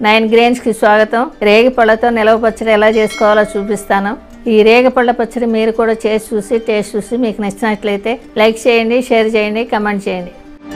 nine గ్రెయిన్స్కి స్వాగతం రేగి పళ్ళతో నిలవ పచ్చడి ఎలా చేసుకోవాలో చూపిస్తాను ఈ రేగి పళ్ళ పచ్చడి మీరు కూడా చేసి చూసి టేస్ట్ చూసి మీకు నచ్చినట్లయితే లైక్ చేయండి షేర్ చేయండి కమెంట్ చేయండి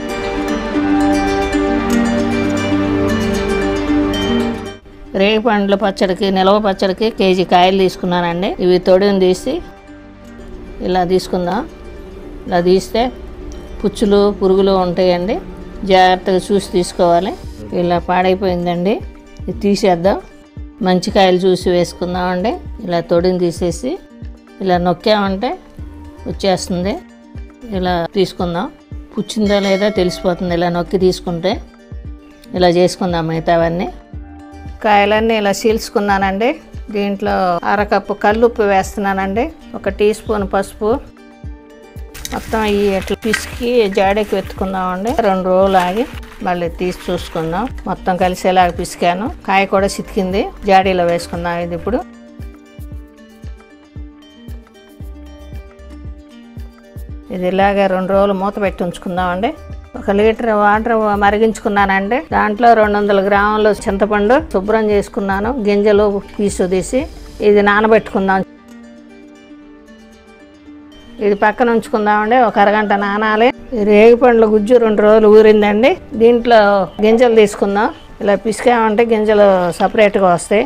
రేగి పండ్ల పచ్చడికి నిలవ పచ్చడికి కేజీ కాయలు తీసుకున్నానండి ఇవి తొడిని తీసి ఇలా తీసుకుందాం ఇలా తీస్తే పుచ్చులు పురుగులు ఉంటాయండి జాగ్రత్తగా చూసి తీసుకోవాలి ఇలా పాడైపోయిందండి ఇది తీసేద్దాం మంచి కాయలు చూసి వేసుకుందామండి ఇలా తొడిని తీసేసి ఇలా నొక్కామంటే వచ్చేస్తుంది ఇలా తీసుకుందాం పుచ్చిందా లేదా తెలిసిపోతుంది ఇలా నొక్కి తీసుకుంటే ఇలా చేసుకుందాం మిగతావన్నీ కాయలన్నీ ఇలా చీల్చుకున్నానండి దీంట్లో అరకప్పు కల్లుప్పు వేస్తున్నానండి ఒక టీ స్పూన్ పసుపు మొత్తం ఈ ఇట్లా పిసికి జాడీకి వెతుకుందామండి రెండు రోజులు ఆగి మళ్ళీ తీసి చూసుకుందాం మొత్తం కలిసేలాగా పిసికాను కాయ కూడా చితికింది జాడీలో వేసుకుందాం ఇది ఇప్పుడు ఇది ఇలాగే రెండు రోజులు మూత పెట్టి ఉంచుకుందామండి ఒక లీటర్ వాటర్ మరిగించుకున్నానండి దాంట్లో రెండు వందల గ్రాములు చింతపండు శుభ్రం చేసుకున్నాను గింజలు పీసు తీసి ఇది నానబెట్టుకుందాం ఇది పక్కన ఉంచుకుందామండి ఒక అరగంట నానాలి ఈ రేగి పండ్ల గుజ్జు రెండు రోజులు ఊరిందండి దీంట్లో గింజలు తీసుకుందాం ఇలా పిసికామంటే గింజలు సపరేట్గా వస్తాయి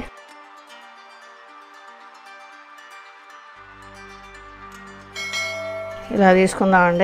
ఇలా తీసుకుందామండి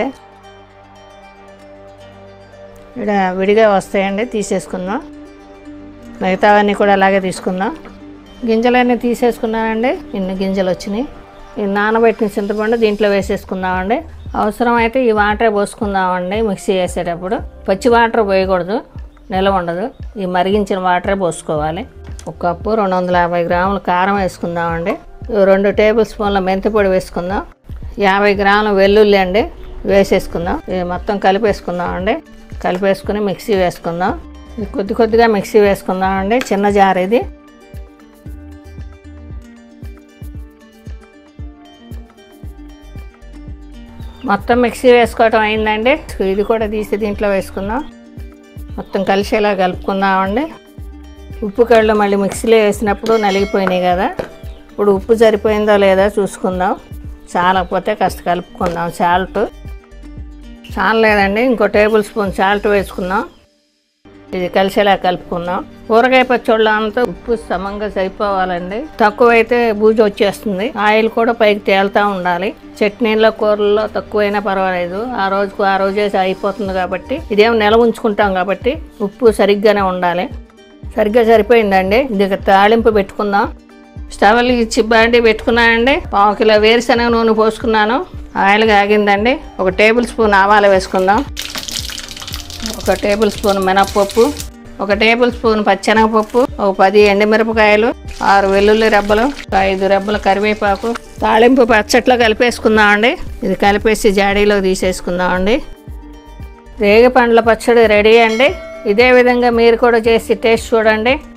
ఇక్కడ విడిగా వస్తాయండి తీసేసుకుందాం మిగతావన్నీ కూడా అలాగే తీసుకుందాం గింజలన్నీ తీసేసుకున్నానండి ఇన్ని గింజలు వచ్చినాయి ఈ నానబెట్టిన చింతపండు దీంట్లో వేసేసుకుందామండి అవసరమైతే ఈ వాటర్ పోసుకుందామండి మిక్సీ చేసేటప్పుడు పచ్చి వాటర్ పోయకూడదు నిలవ ఉండదు ఈ మరిగించిన వాటరే పోసుకోవాలి ఒక కప్పు రెండు వందల యాభై గ్రాముల కారం వేసుకుందామండి ఇవి రెండు టేబుల్ స్పూన్ల మెంతి పొడి వేసుకుందాం యాభై గ్రాముల వెల్లుల్లి అండి వేసేసుకుందాం ఇది మొత్తం కలిపేసుకుందాం అండి కలిపేసుకుని మిక్సీ వేసుకుందాం ఇది కొద్ది కొద్దిగా మిక్సీ వేసుకుందాం అండి చిన్న జార్ ఇది మొత్తం మిక్సీ వేసుకోవటం అయిందండి ఇది కూడా తీసి దీంట్లో వేసుకుందాం మొత్తం కలిసేలా కలుపుకుందామండి ఉప్పు కళ్ళు మళ్ళీ మిక్సీలో వేసినప్పుడు నలిగిపోయినాయి కదా ఇప్పుడు ఉప్పు సరిపోయిందో లేదో చూసుకుందాం చాలకపోతే కాస్త కలుపుకుందాం సాల్ట్ చాలలేదండి ఇంకో టేబుల్ స్పూన్ సాల్ట్ వేసుకుందాం ఇది కలిసేలా కలుపుకుందాం కూరగాయ పచ్చళ్ళు అంతా ఉప్పు సమంగా సరిపోవాలండి తక్కువైతే బూజు వచ్చేస్తుంది ఆయిల్ కూడా పైకి తేలుతూ ఉండాలి చట్నీలో కూరల్లో తక్కువైనా పర్వాలేదు ఆ రోజుకు ఆ రోజే అయిపోతుంది కాబట్టి ఇదేం నిల ఉంచుకుంటాం కాబట్టి ఉప్పు సరిగ్గానే ఉండాలి సరిగ్గా సరిపోయిందండి ఇది తాళింపు పెట్టుకుందాం స్టవ్ ఇచ్చి బండి పెట్టుకున్నానండి పావు కిలో వేరుశనగ నూనె పోసుకున్నాను ఆయిల్ కాగిందండి ఒక టేబుల్ స్పూన్ ఆవాలు వేసుకుందాం ఒక టేబుల్ స్పూన్ మినప్పప్పు ఒక టేబుల్ స్పూన్ పచ్చెనగపప్పు ఒక పది ఎండుమిరపకాయలు ఆరు వెల్లుల్లి రెబ్బలు ఒక ఐదు రెబ్బల కరివేపాకు తాళింపు పచ్చట్లో కలిపేసుకుందామండి ఇది కలిపేసి జాడీలో తీసేసుకుందామండి రేగి పండ్ల పచ్చడి రెడీ అండి ఇదే విధంగా మీరు కూడా చేసి టేస్ట్ చూడండి